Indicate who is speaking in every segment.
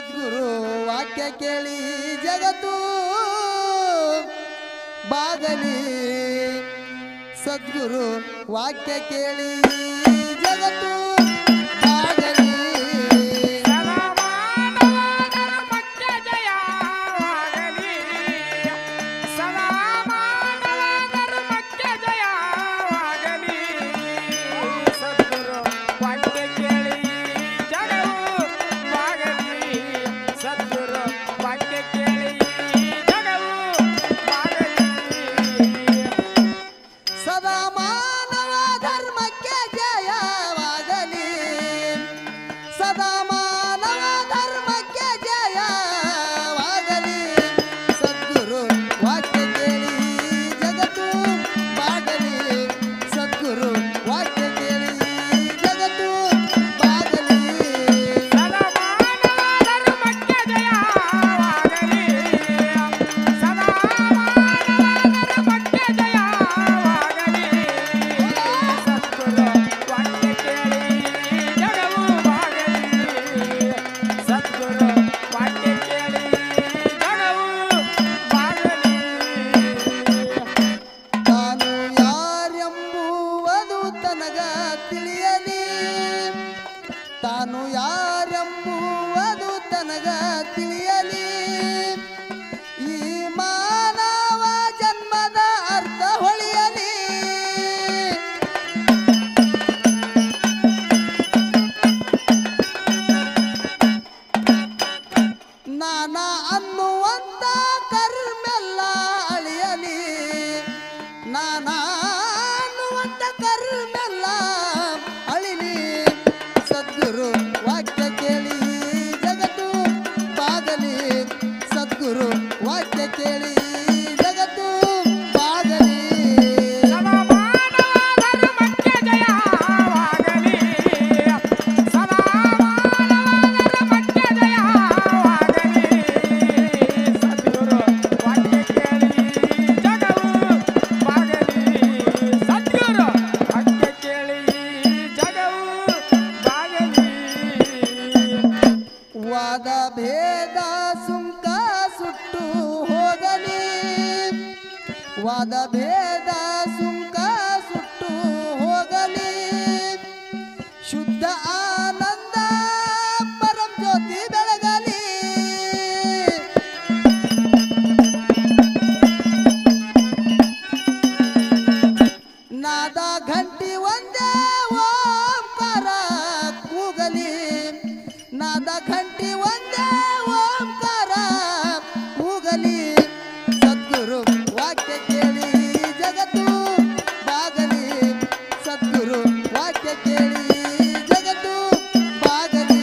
Speaker 1: ಸದ್ಗುರು ವಾಕ್ಯ ಕೇಳಿ ಜಗತ್ತು ಬಾಗಲಿ ಸದ್ಗುರು ವಾಕ್ಯ ಕೇಳಿ ಜಗತ್ತು ಬಾಗಲಿ ಸದಾ ಮಾನವ ಧರ್ಮಕ್ಕೆ ಜಯವಾಗಲಿ ಸದಾ ಮಾನವ ಧರ್ಮಕ್ಕೆ ಜಯವಾಗಲಿ ಸದ್ಗುರು ವಾಕ್ಯ ಕೇಳಿ ಜಗತ್ತು ಬಾಗಲಿ ಸದ್ಗುರು ವಾಕ್ಯ ಕೇಳಿ ಜಗತ್ತು ಬಾಗಲಿ ತಾನು ಯಾರೆಂಬುವುದು ತನಗ ತಿಳಿಯಲಿ ತಾನು ಯಾರೆಂಬುವುದು ತನಗ ತಿಳಿಯಲಿ ಈ ಮಾನವ ಜನ್ಮದ ಅರ್ಥ ಹೊಳೆಯಲಿ ನಾನ ಅನ್ನುವಂತ ಕರ್ಮೆಲ್ಲ ಅಳಿಯಲಿ ನಾನ ಅನ್ನುವಂತ ಕರ್ಮೆಲ್ಲ ಅಳಿಲಿ ಸದ್ಗುರು ವಾಕ್ಯ ಕೇಳಿ ಜಗತ್ತು ಬಾಗಲಿ ಸದ್ಗುರು ವಾಕ್ಯ ಕೇಳಿ ಜಗತ್ತು ಬಾಗಲಿ ವಾದ ಭೇದ ಸುಂಕ ಸುಟ್ಟು ಹೋಗಲಿ ವಾದ ಭೇದ ಸುಂಕ ಸುಟ್ಟು ಹೋಗಲಿ ಶುದ್ಧ ಆನಂದ ಪರಂ ಜ್ಯೋತಿ ಬೆಳಗಲಿ ನಾದ ಘಂಟಿ ಒಂದೇ ಓಂಕಾರ ಕೂಗಲಿ ನಾದ ಘಂಟಿ ಒಂದೇ ಓಂಕಾರ ಕೂಗಲಿ ಸದ್ಗುರು ವಾಕ್ಯ ಕೇಳಿ ಜಗತ್ತು ಬಾಗಲಿ ಸದ್ಗುರು ವಾಕ್ಯ ಕೇಳಿ ಜಗತ್ತು ಬಾಗಲಿ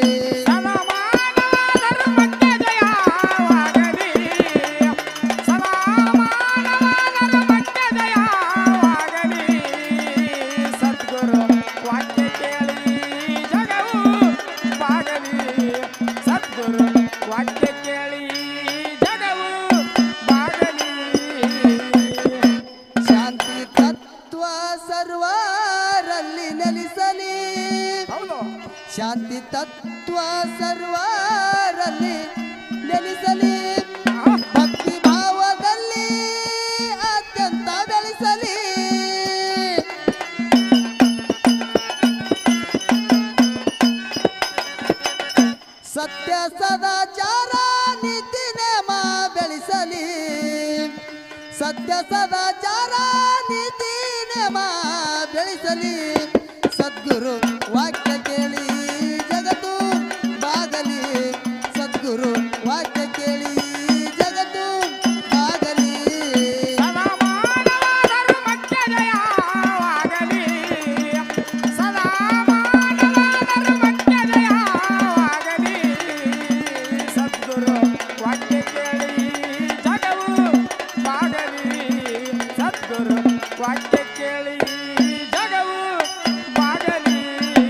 Speaker 2: ವಾಕ್ಯ ಕೇಳಿ ಜಗವು ಬಾಗಲಿ
Speaker 1: ಶಾಂತಿ ತತ್ವ ಸರ್ವರಲ್ಲಿ ನೆಲೆಸಲಿ
Speaker 2: ಹೌದು
Speaker 1: ಶಾಂತಿ ತತ್ವ ಸರ್ವರಲ್ಲಿ ನೆಲೆಸಲಿ ಭಕ್ತಿ ಭಾವದಲ್ಲಿ ಅತ್ಯಂತ ಬೆಳೆಸಲಿ ಸತ್ಯ ಸದಾಚಾರ ನೀತಿ ನೇಮ ಬೆಳೆಸಲಿ ಸತ್ಯ ಸದಾಚಾರ ನೀತಿ ನೇಮ ಬೆಳೆಸಲಿ ಸದ್ಗುರು ವಾಕ್ಯ ಕೇಳಿ ಜಗತ್ತು ಬಾಗಲಿ ಸದ್ಗುರು ವಾಕ್ಯ ಕೇಳಿ ಜಗತ್ತು ಬಾಗಲಿ
Speaker 2: ಸದಾ ಮಾನವ ಧರ್ಮಕ್ಕೆ ಜಯವಾಗಲಿ ಸದಾ ಮಾನವ ಧರ್ಮಕ್ಕೆ ಜಯವಾಗಲಿ ಸದ್ಗುರು ವಾಕ್ಯ ಕೇಳಿ ಜಗವು ಬಾಗಲಿ ಸದ್ಗುರು ವಾಕ್ಯ ಕೇಳಿ ಜಗವು ಬಾಗಲಿ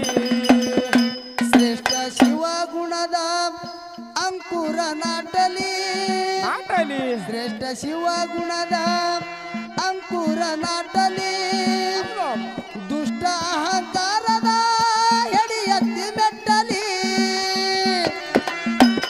Speaker 1: ಶ್ರೇಷ್ಠ ಶಿವ ಗುಣದ ಅಂಕುರ ನಾಟಲಿ
Speaker 2: ನಾಟಲಿ
Speaker 1: ಶ್ರೇಷ್ಠ ಶಿವ ಗುಣದ ಅಂಕುರ ನಾಟಲಿ ದುಷ್ಟ ಅಹಂಕಾರದ ಎಡಿ ಎತ್ತಿ ಮೆಟ್ಟಲಿ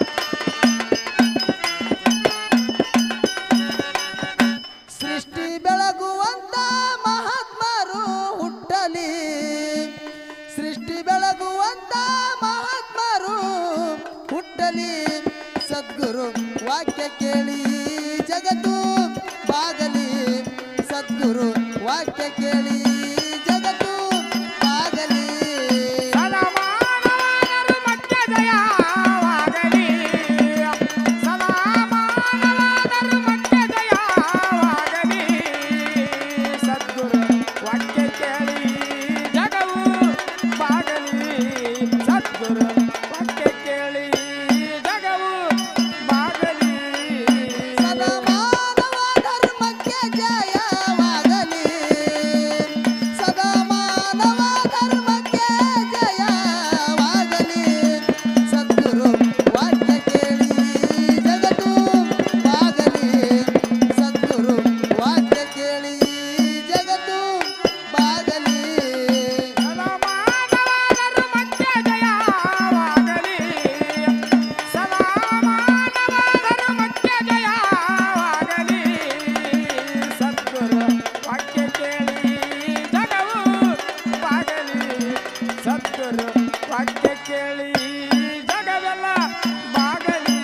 Speaker 2: ವಾಕ್ಯ ಕೇಳಿ ಜಗವೆಲ್ಲ ಬಾಗಲಿ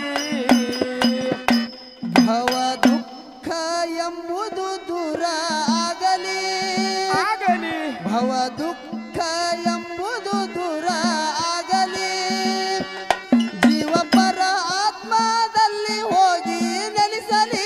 Speaker 1: ಭವ ದುಃಖ ಎಂಬುದು ದೂರ ಆಗಲಿ
Speaker 2: ಆಗಲಿ
Speaker 1: ಭವ ದುಃಖ ಎಂಬುದು ದೂರ ಆಗಲಿ ಜೀವ ಪರ ಆತ್ಮದಲ್ಲಿ ಹೋಗಿ ನೆಲೆಸಲಿ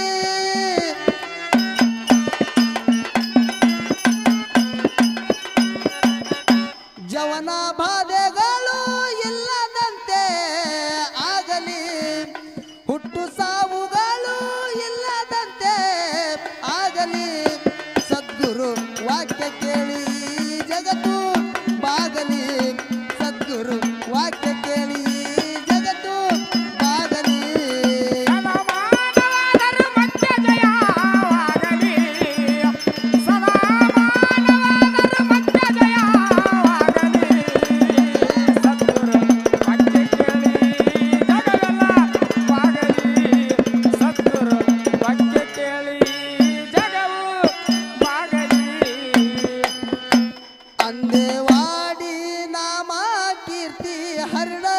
Speaker 1: ಜವನ ಬಾಧೆಗಳು ಇಲ್ಲದಂತೆ ಆಗಲಿ ಹುಟ್ಟು ಸಾವುಗಳು ಇಲ್ಲದಂತೆ ಆಗಲಿ ಸದ್ಗುರು ವಾಕ್ಯ ಕೇಳಿ ಜಗತ್ತು ಬಾಗಲಿ ಸದ್ಗುರು ವಾಕ್ಯ ಕೇಳಿ ಜಗತ್ತು ಬಾಗಲಿ
Speaker 2: ಸದಾ ಮಾನವ ಧರ್ಮಕ್ಕೆ ಜಯವಾಗಲಿ ಸದಾ ಮಾನವ ಧರ್ಮಕ್ಕೆ ಜಯವಾಗಲಿ ಸದ್ಗುರು ವಾಕ್ಯ ಕೇಳಿ ಜಗವೆಲ್ಲ ಬಾಗಲಿ ಸದ್ಗುರು ವಾಕ್ಯ ಕೇಳಿ ಜಗವು ಬಾಗಲಿ
Speaker 1: ಅಂದೇವಾಡಿ ನಾಮ ಕೀರ್ತಿ ಹರಡಲಿ